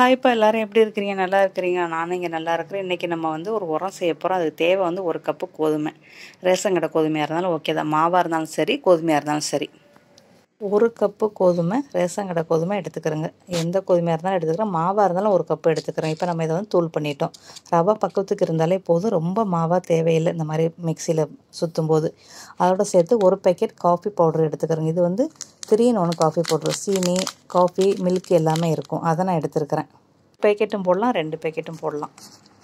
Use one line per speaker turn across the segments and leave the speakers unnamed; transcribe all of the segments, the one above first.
ஹாய்ப்பா எல்லாரும் எப்படி இருக்கிறீங்க நல்லா இருக்கிறீங்க நானும் இங்கே நல்லா இருக்கிறேன் இன்றைக்கி நம்ம வந்து ஒரு உரம் செய்ய போகிறோம் அதுக்கு தேவை வந்து ஒரு கப்பு கோதுமை ரேஷன் கடை கோதுமையாக இருந்தாலும் ஓகே தான் மாவாக இருந்தாலும் சரி கோதுமையாக இருந்தாலும் சரி ஒரு கப்பு கோதுமை ரேஷன் கடை கோதுமை எடுத்துக்கிறேங்க எந்த கோதுமையாக இருந்தாலும் எடுத்துக்கிறேன் மாவாக இருந்தாலும் ஒரு கப்பு எடுத்துக்கிறேன் இப்போ நம்ம இதை வந்து தூள் பண்ணிட்டோம் ரவை பக்கத்துக்கு இருந்தாலே போதும் ரொம்ப மாவாக தேவையில்லை இந்த மாதிரி மிக்சியில் சுற்றும் போது அதோட சேர்த்து ஒரு பேக்கெட் காஃபி பவுடர் எடுத்துக்கிறேங்க இது வந்து three in one coffee powder சீனி காஃபி மில்க் எல்லாமே இருக்கும் அதை நான் எடுத்துருக்கிறேன் பேக்கெட்டும் போடலாம் ரெண்டு பேக்கெட்டும் போடலாம்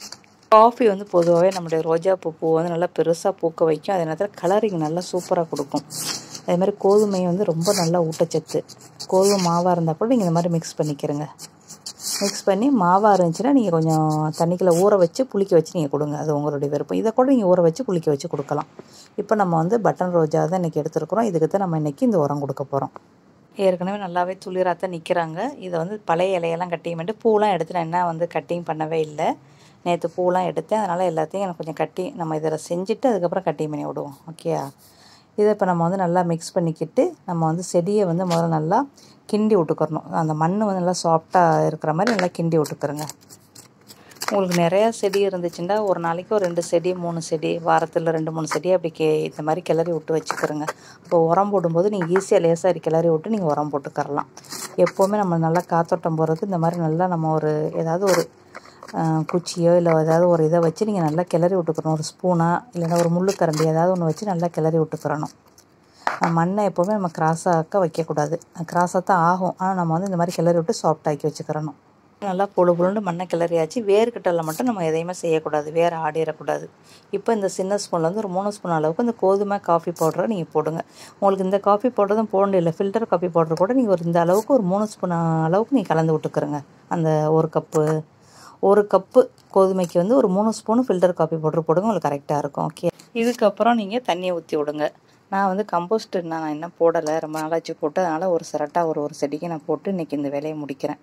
காஃபி வந்து பொதுவாகவே நம்முடைய ரோஜா பூ பூ வந்து நல்லா பெருசாக பூக்க வைக்கும் அதே நேரத்தில் கலரிங் நல்லா சூப்பராக கொடுக்கும் அதே மாதிரி கோதுமை வந்து ரொம்ப நல்லா ஊட்டச்சத்து கோதுமை மாவாக இருந்தால் கூட நீங்கள் இந்த மாதிரி மிக்ஸ் பண்ணிக்கிறங்க மிக்ஸ் பண்ணி மாவாக இருந்துச்சுன்னா நீங்கள் கொஞ்சம் தண்ணிக்குள்ளே ஊற வச்சு புளிக்க வச்சு நீங்கள் கொடுங்க அது உங்களுடைய விருப்பம் இதை கூட நீங்கள் ஊற வச்சு புளிக்க வச்சு கொடுக்கலாம் இப்போ நம்ம வந்து பட்டன் ரோஜா தான் இன்றைக்கி எடுத்துருக்குறோம் இதுக்கு தான் நம்ம இன்றைக்கி இந்த உரம் கொடுக்க போகிறோம் ஏற்கனவே நல்லாவே துளிராத்தான் நிற்கிறாங்க இதை வந்து பழைய இலையெல்லாம் கட்டிங் பண்ணிட்டு பூலாம் எடுத்து நான் என்ன வந்து கட்டிங் பண்ணவே இல்லை நேற்று பூலாம் எடுத்தேன் அதனால் எல்லாத்தையும் எனக்கு கொஞ்சம் கட்டி நம்ம இதில் செஞ்சுட்டு அதுக்கப்புறம் கட்டிங் பண்ணி விடுவோம் ஓகேயா இதை இப்போ நம்ம வந்து நல்லா மிக்ஸ் பண்ணிக்கிட்டு நம்ம வந்து செடியை வந்து முதல்ல நல்லா கிண்டி விட்டுக்கிறணும் அந்த மண் வந்து நல்லா சாஃப்டாக இருக்கிற மாதிரி நல்லா கிண்டி விட்டுக்கிறோங்க உங்களுக்கு நிறையா செடி இருந்துச்சுன்னா ஒரு நாளைக்கு ஒரு ரெண்டு செடி மூணு செடி வாரத்தில் ரெண்டு மூணு செடி அப்படி கே இந்த மாதிரி கிளறி விட்டு வச்சுக்கிறோங்க இப்போ உரம் போடும்போது நீங்கள் ஈஸியாக லேசாக கிளறி விட்டு நீங்கள் உரம் போட்டுக்கரலாம் எப்போவுமே நம்ம நல்லா காத்தோட்டம் போடுறது இந்த மாதிரி நல்லா நம்ம ஒரு ஏதாவது ஒரு குச்சியோ இல்லை ஏதாவது ஒரு இதை வச்சு நீங்கள் நல்லா கிளறி விட்டுக்கிறணும் ஒரு ஸ்பூனா இல்லைன்னா ஒரு முள்ளுக்கரண்டி ஏதாவது ஒன்று வச்சு நல்லா கிளறி விட்டுக்கிறணும் மண்ணை எப்போவுமே நம்ம கிராஸாக்க வைக்கக்கூடாது கிராஸாக தான் ஆகும் ஆனால் நம்ம வந்து இந்த மாதிரி கிளறி விட்டு சாஃப்டாக்கி வச்சுக்கிறணும் நல்லா பொழு பொழுண்டு மண்ணை கிளறியாச்சு வேர்கிட்டல மட்டும் நம்ம எதையுமே செய்யக்கூடாது வேர் ஆடிடக்கூடாது இப்போ இந்த சின்ன ஸ்பூனில் வந்து ஒரு மூணு ஸ்பூன் அளவுக்கு இந்த கோதுமை காஃபி பவுடரை நீங்கள் போடுங்க உங்களுக்கு இந்த காஃபி பவுடர் தான் போட இல்லை ஃபில்டர் காஃபி பவுடர் கூட நீங்கள் ஒரு இந்த அளவுக்கு ஒரு மூணு ஸ்பூன் அளவுக்கு நீங்கள் கலந்து விட்டுக்கிறங்க அந்த ஒரு கப்பு ஒரு கப்பு கோதுமைக்கு வந்து ஒரு மூணு ஸ்பூன் ஃபில்டர் காஃபி பவுடர் போடுங்க உங்களுக்கு கரெக்டாக இருக்கும் ஓகே இதுக்கப்புறம் நீங்கள் தண்ணியை ஊற்றி விடுங்க நான் வந்து கம்போஸ்ட் நான் என்ன போடலை ரொம்ப நாளாச்சு போட்டு அதனால் ஒரு சிரட்டாக ஒரு ஒரு செடிக்கு நான் போட்டு இன்றைக்கி இந்த வேலையை முடிக்கிறேன்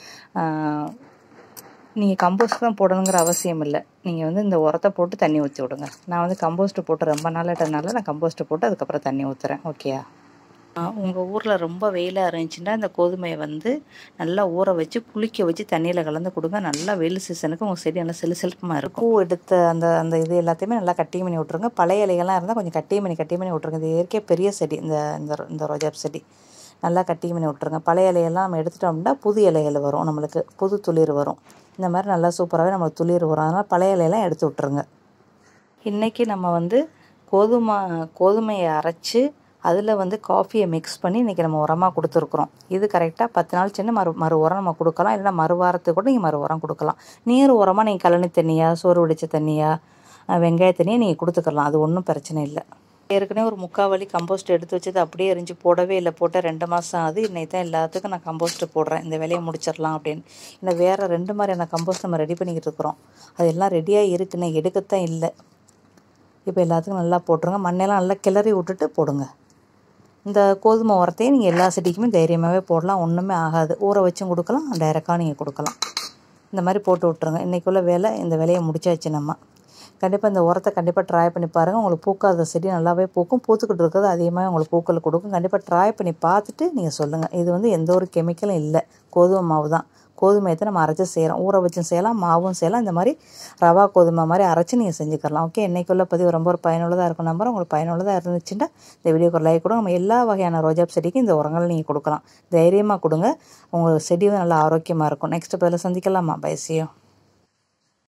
நீங்கள் கம்போஸ்ட் தான் போடணுங்கிற அவசியம் இல்லை நீங்கள் வந்து இந்த உரத்தை போட்டு தண்ணி ஊற்றி விடுங்க நான் வந்து கம்போஸ்ட்டு போட்டு ரொம்ப நாளாட்டனால நான் கம்போஸ்ட்டு போட்டு அதுக்கப்புறம் தண்ணி ஊற்றுறேன் ஓகேயா உங்கள் ஊரில் ரொம்ப வெயிலாக இருந்துச்சுன்னா இந்த கோதுமையை வந்து நல்லா ஊற வச்சு புளிக்க வச்சு தண்ணியில் கலந்து கொடுங்க நல்லா வெயில் சீசனுக்கு உங்கள் செடி நல்லா செலு செலுப்பமாக இருக்கும் பூ எடுத்த அந்த அந்த இது எல்லாத்தையுமே நல்லா கட்டி பண்ணி விட்ருங்க பழைய இலைகள்லாம் இருந்தால் கொஞ்சம் கட்டி பண்ணி கட்டி பண்ணி விட்ருங்க இது இயற்கை பெரிய செடி இந்த இந்த ரோஜா செடி நல்லா கட்டி பண்ணி விட்ருங்க பழைய இலையெல்லாம் நம்ம எடுத்துட்டோம்னா புது இலைகள் வரும் நம்மளுக்கு புது துளிர் வரும் இந்த மாதிரி நல்லா சூப்பராகவே நம்மளுக்கு துளிர் வரும் அதனால் பழைய இலையெல்லாம் எடுத்து விட்ருங்க இன்றைக்கி நம்ம வந்து கோதுமை கோதுமையை அரைச்சி அதில் வந்து காஃபியை மிக்ஸ் பண்ணி இன்றைக்கி நம்ம உரமாக கொடுத்துருக்குறோம் இது கரெக்டாக பத்து நாள் சின்ன மறு மறு உரம் நம்ம கொடுக்கலாம் இல்லைனா மறு வாரத்துக்கு கூட நீங்கள் மறு உரம் கொடுக்கலாம் நீர் உரமாக நீங்கள் கழனி தண்ணியாக சோறு வடித்த தண்ணியாக வெங்காய தண்ணியாக நீங்கள் கொடுத்துக்கலாம் அது ஒன்றும் பிரச்சனை இல்லை ஏற்கனவே ஒரு முக்கால் வலி கம்போஸ்ட் எடுத்து வச்சது அப்படியே எரிஞ்சு போடவே இல்லை போட்ட ரெண்டு மாதம் ஆகுது இன்னைக்கு தான் எல்லாத்துக்கும் நான் கம்போஸ்ட்டு போடுறேன் இந்த வேலையை முடிச்சிடலாம் அப்படின்னு இல்லை வேறு ரெண்டு மாதிரியான கம்போஸ்ட் நம்ம ரெடி பண்ணிக்கிட்டு இருக்கிறோம் அது எல்லாம் ரெடியாக இருக்குன்னு எடுக்கத்தான் இல்லை இப்போ எல்லாத்துக்கும் நல்லா போட்டுருங்க மண்ணெல்லாம் நல்லா கிளறி விட்டுட்டு போடுங்க இந்த கோதுமை உரத்தையும் நீங்கள் எல்லா செடிக்குமே தைரியமாகவே போடலாம் ஒன்றுமே ஆகாது ஊற வச்சும் கொடுக்கலாம் டைரெக்டாக நீங்கள் கொடுக்கலாம் இந்த மாதிரி போட்டு விட்ருங்க இன்றைக்குள்ள வேலை இந்த வேலையை முடிச்சாச்சு நம்ம கண்டிப்பாக இந்த உரத்தை கண்டிப்பாக ட்ரை பண்ணி பாருங்கள் உங்களுக்கு பூக்காத செடி நல்லாவே பூக்கும் பூத்துக்கிட்டு இருக்கிறது அதிகமாக உங்களுக்கு பூக்கள் கொடுக்கும் கண்டிப்பாக ட்ரை பண்ணி பார்த்துட்டு நீங்கள் சொல்லுங்கள் இது வந்து எந்த ஒரு கெமிக்கலும் இல்லை கோதுமை மாவு தான் கோதுமையை நம்ம அரைச்சி செய்கிறோம் ஊற வச்சும் செய்யலாம் மாவும் செய்யலாம் இந்த மாதிரி ரவா கோதுமை மாதிரி அரைச்சி நீங்கள் செஞ்சுக்கலாம் ஓகே இன்றைக்குள்ள பதிவு ரொம்ப ஒரு பயனுள்ளதாக இருக்கும் நம்பர் உங்களுக்கு பயனுள்ளதாக இருந்துச்சுன்னா இந்த வீடியோக்கு ஒரு லைக் கொடுங்க நம்ம எல்லா வகையான ரோஜா செடிக்கும் இந்த உரங்கள் நீங்கள் கொடுக்கலாம் தைரியமாக கொடுங்க உங்கள் செடி வந்து நல்லா ஆரோக்கியமாக இருக்கும் நெக்ஸ்ட் பதில் சந்திக்கலாமா பைசியம்